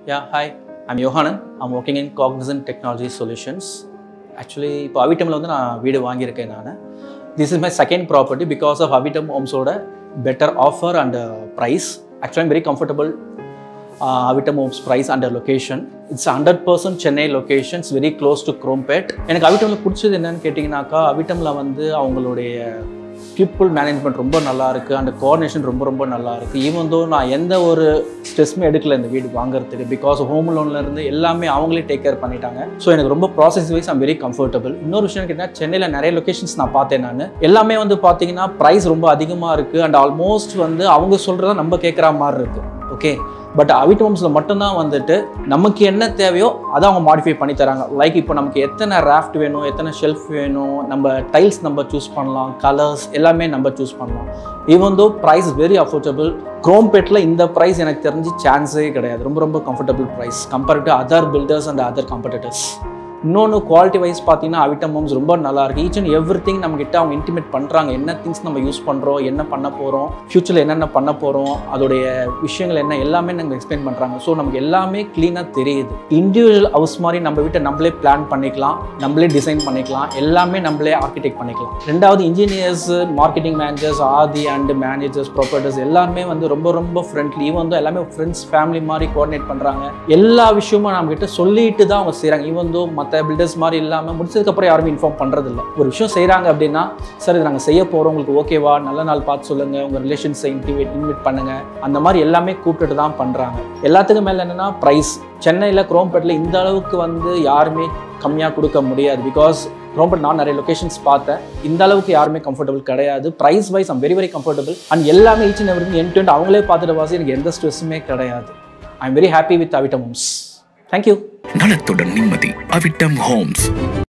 Yeah, hi. I'm Yohanan. I'm working in Cognizant Technology Solutions. Actually இப்போ அவிட்டமில் வந்து நான் வீடு வாங்கியிருக்கேன் நான் this is my second property because of Avittam ஹோம்ஸோட better offer and price actually very comfortable Avittam homes price under location it's hundred percent Chennai locations very close to Chromepet எனக்கு அவிட்டமில் பிடிச்சது என்னன்னு கேட்டிங்கனாக்கா அவிட்டமில் வந்து அவங்களுடைய பீப்புள் மேனேஜ்மெண்ட் ரொம்ப நல்லா இருக்குது அண்ட் கோஆர்டினேஷன் ரொம்ப ரொம்ப நல்லா இருக்குது ஈவன் தோ நான் எந்த ஒரு ஸ்ட்ரெஸ்ஸுமே எடுக்கல இந்த வீடு வாங்குறதுக்கு பிகாஸ் ஹோம் லோன்லேருந்து எல்லாமே அவங்களே டேக் கேர் பண்ணிட்டாங்க ஸோ எனக்கு ரொம்ப process wise I'm very comfortable இன்னொரு விஷயம் கேட்டால் சென்னையில் நிறைய லொக்கேஷன்ஸ் நான் பார்த்தேன் நான் எல்லாமே வந்து பார்த்தீங்கன்னா ப்ரைஸ் ரொம்ப அதிகமாக இருக்குது அண்ட் ஆல்மோஸ்ட் வந்து அவங்க சொல்கிறத நம்ம கேட்குற மாதிரி இருக்குது ஓகே பட் அவிட் ஹோம்ஸில் மட்டும்தான் வந்துட்டு நமக்கு என்ன தேவையோ அதை அவங்க மாடிஃபை பண்ணி தராங்க லைக் இப்போ நமக்கு எத்தனை ராஃப்ட் வேணும் எத்தனை ஷெல்ஃப் வேணும் நம்ம டைல்ஸ் நம்ம சூஸ் பண்ணலாம் கலர்ஸ் எல்லாமே நம்ம சூஸ் பண்ணலாம் even though price very affordable குரோம்பேட்டில் இந்த ப்ரைஸ் எனக்கு தெரிஞ்சு சான்ஸே கிடையாது ரொம்ப ரொம்ப comfortable price compared to other builders and other competitors இன்னொன்று குவாலிட்டி வைஸ் பார்த்தீங்கன்னா அவிட்டம் ஹோம்ஸ் ரொம்ப நல்லா இருக்கு ஈச் அண்ட் எவ்ரி திங் நம்மகிட்ட அவங்க இன்டிமேட் பண்ணுறாங்க என்ன திங்ஸ் நம்ம யூஸ் பண்ணுறோம் என்ன பண்ண போகிறோம் ஃப்யூச்சரில் என்னென்ன பண்ண போகிறோம் அதோடைய விஷயங்கள் என்ன எல்லாமே நம்ம எக்ஸ்பிளைன் பண்ணுறாங்க ஸோ நமக்கு எல்லாமே க்ளீனாக தெரியுது இண்டிவிஜுவல் ஹவுஸ் மாதிரி நம்ம வீட்டை நம்மளே பிளான் பண்ணிக்கலாம் நம்மளே டிசைன் பண்ணிக்கலாம் எல்லாமே நம்மளே ஆர்கிடெக்ட் பண்ணிக்கலாம் ரெண்டாவது engineers marketing managers Aadhi and managers proprietors எல்லாருமே வந்து ரொம்ப ரொம்ப ஃப்ரெண்ட்லி ஈவன் வந்து எல்லாமே ஃப்ரெண்ட்ஸ் ஃபேமிலி மாதிரி கோஆர்டினேட் பண்ணுறாங்க எல்லா விஷயமும் நம்மகிட்ட சொல்லிட்டு தான் அவங்க செய்கிறாங்க ஈவன் தோ மற்ற பில்டர்ஸ் மாதிரி இல்லாமல் முடிச்சதுக்கப்புறம் யாருமே இன்ஃபார்ம் பண்ணுறதில்ல ஒரு விஷயம் செய்கிறாங்க அப்படின்னா சார் இது நாங்கள் செய்ய போகிறோம் உங்களுக்கு ஓகேவா நல்ல நாள் பார்த்து சொல்லுங்கள் உங்கள் ரிலேஷன்ஸை இன்டிவேட் இன்வைட் பண்ணுங்கள் அந்த மாதிரி எல்லாமே கூப்பிட்டுட்டு தான் பண்ணுறாங்க எல்லாத்துக்கும் மேலே என்னென்னா ப்ரைஸ் சென்னையில் குரோம்பேட்டில் இந்த அளவுக்கு வந்து யாருமே கம்மியாக கொடுக்க முடியாது பிகாஸ் ரொம்ப நான் நிறைய லொகேஷன்ஸ் பார்த்தேன் இந்த அளவுக்கு யாருமே கம்ஃபர்டபுள் கிடையாது price wise I'm very very comfortable and எல்லாமே each and every end to அவங்களே பார்த்துட்டு வாசி எனக்கு எந்த ஸ்ட்ரெஸ்ஸுமே கிடையாது I am very happy with Avittam homes thank you நலத்துடன் நிம்மதி அவிட்டம் ஹோம்ஸ்